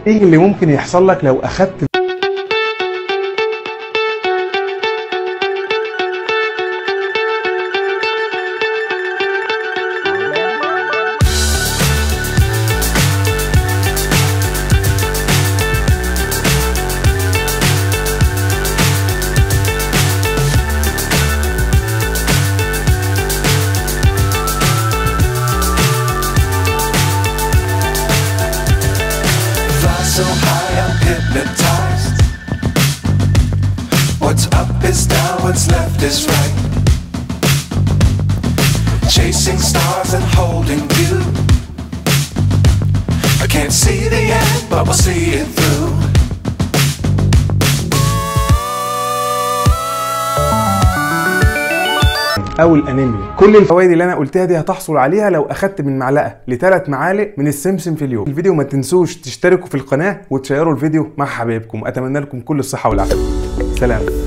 ايه اللي ممكن يحصل لك لو اخدت Fly so high, I'm hypnotized. What's up is down, what's left is right. Chasing stars and holding you. I can't see the end, but we'll see it through. او الانيميا كل الفوائد اللي انا قلتها دي هتحصل عليها لو اخدت من معلقه لثلاث معالق من السمسم في اليوم الفيديو ما تنسوش تشتركوا في القناه وتشيروا الفيديو مع حبايبكم اتمنى لكم كل الصحه والعافيه سلام